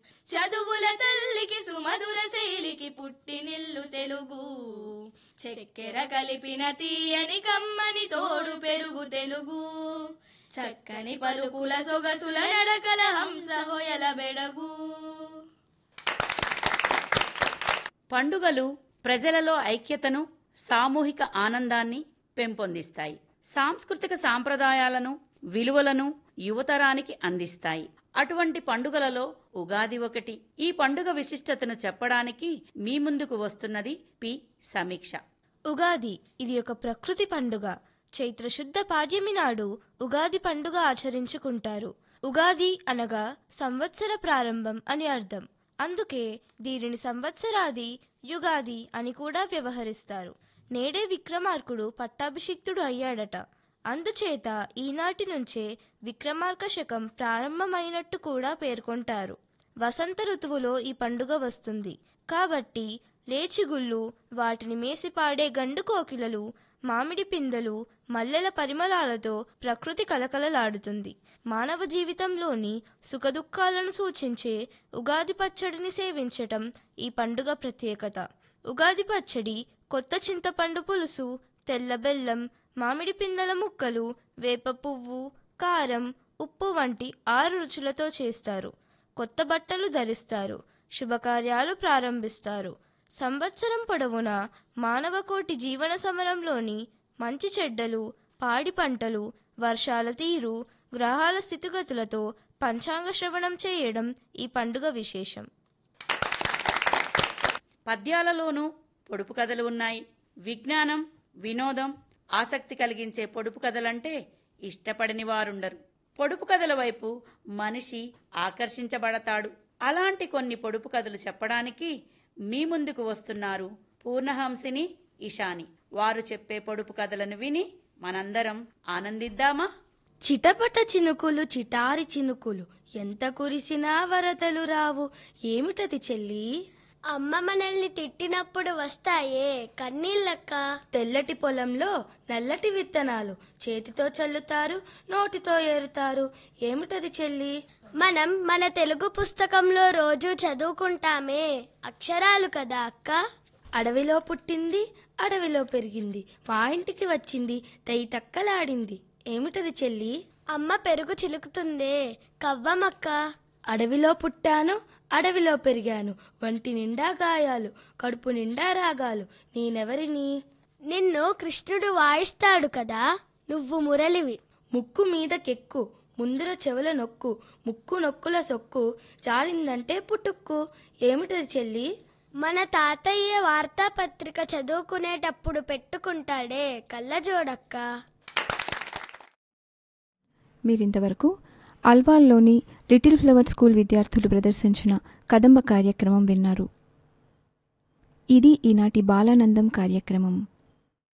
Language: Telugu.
చదువుల తల్లికి సుమధుర శైలికి పుట్టినిల్లు తెలుగు చక్కెర కలిపిన తీయని కమ్మని తోడు పెరుగు తెలుగు చక్కని పలుకుల సొగసుల నడకల హంస హొయల బెడగు పండుగలు ప్రజలలో ఐక్యతను సామూహిక ఆనందాన్ని పెంపొందిస్తాయి సాంస్కృతిక సాంప్రదాయాలను విలువలను యువతరానికి అందిస్తాయి అటువంటి పండుగలలో ఉగాది ఒకటి ఈ పండుగ విశిష్టతను చెప్పడానికి మీ ముందుకు వస్తున్నది పి సమీక్ష ఉగాది ఇది ఒక ప్రకృతి పండుగ చైత్ర శుద్ధ పాడ్యమి నాడు ఉగాది పండుగ ఆచరించుకుంటారు ఉగాది అనగా సంవత్సర ప్రారంభం అని అర్థం అందుకే దీనిని సంవత్సరాది యుగాది అని కూడా వ్యవహరిస్తారు నేడే విక్రమార్కుడు పట్టాభిషిక్తుడు అయ్యాడట అందుచేత ఈనాటి నుంచే విక్రమార్క శకం ప్రారంభమైనట్టు కూడా పేర్కొంటారు వసంత ఋతువులో ఈ పండుగ వస్తుంది కాబట్టి లేచిగుళ్ళు వాటిని మేసి పాడే గండు కోకిలలు మామిడి పిందెలు మల్లెల పరిమళాలతో ప్రకృతి కలకలలాడుతుంది మానవ జీవితంలోని సుఖదుఖాలను సూచించే ఉగాది పచ్చడిని సేవించటం ఈ పండుగ ప్రత్యేకత ఉగాది పచ్చడి కొత్త చింతపండు పులుసు తెల్ల బెల్లం మామిడి పిందెల ముక్కలు వేప పువ్వు కారం ఉప్పు వంటి ఆరు రుచులతో చేస్తారు కొత్త బట్టలు ధరిస్తారు శుభకార్యాలు ప్రారంభిస్తారు సంవత్సరం పొడవునా మానవకోటి జీవన సమరంలోని మంచి చెడ్డలు పాడి పంటలు వర్షాల తీరు గ్రహాల స్థితిగతులతో పంచాంగ శ్రవణం చేయడం ఈ పండుగ విశేషం పద్యాలలోనూ పొడుపు కథలు ఉన్నాయి విజ్ఞానం వినోదం ఆసక్తి కలిగించే పొడుపు కథలంటే ఇష్టపడని వారుండరు పొడుపు కథల వైపు మనిషి ఆకర్షించబడతాడు అలాంటి కొన్ని పొడుపు కథలు చెప్పడానికి మీ ముందుకు వస్తున్నారు పూర్ణహంసిని ఇషాని వారు చెప్పే పొడుపు కథలను విని మనందరం ఆనందిద్దామా చిటపట చినుకులు చిటారి చినుకులు ఎంత కురిసినా వరదలు రావు ఏమిటది చెల్లి అమ్మ మనల్ని తిట్టినప్పుడు వస్తాయే కన్నీళ్ళక్క తెల్లటి పొలంలో నల్లటి విత్తనాలు చేతితో చల్లుతారు నోటితో ఏరుతారు ఏమిటది చెల్లి మనం మన తెలుగు పుస్తకంలో రోజు చదువుకుంటామే అక్షరాలు కదా అక్క అడవిలో పుట్టింది అడవిలో పెరిగింది మా ఇంటికి వచ్చింది తయి తక్కలాడింది ఏమిటది చెల్లి అమ్మ పెరుగు చిలుకుతుందే కవ్వమక్క అడవిలో పుట్టాను అడవిలో పెరిగాను వంటి నిండా గాయాలు కడుపు నిండా రాగాలు నేనెవరిని నిన్ను కృష్ణుడు వాయిస్తాడు కదా నువ్వు మురళివి ముక్కు మీదకెక్కు ముందర చెవుల నొక్కు ముక్కు నొక్కుల సొక్కు జారిందంటే పుట్టుక్కు ఏమిటది చెల్లి మన తాతయ్య వార్తాపత్రిక చదువుకునేటప్పుడు పెట్టుకుంటాడే కళ్ళజోడక్క మీరింతవరకు అల్వాల్లోని లిటిల్ ఫ్లవర్ స్కూల్ విద్యార్థులు ప్రదర్శించిన కదంబ కార్యక్రమం విన్నారు ఇది ఈనాటి బాలానందం కార్యక్రమం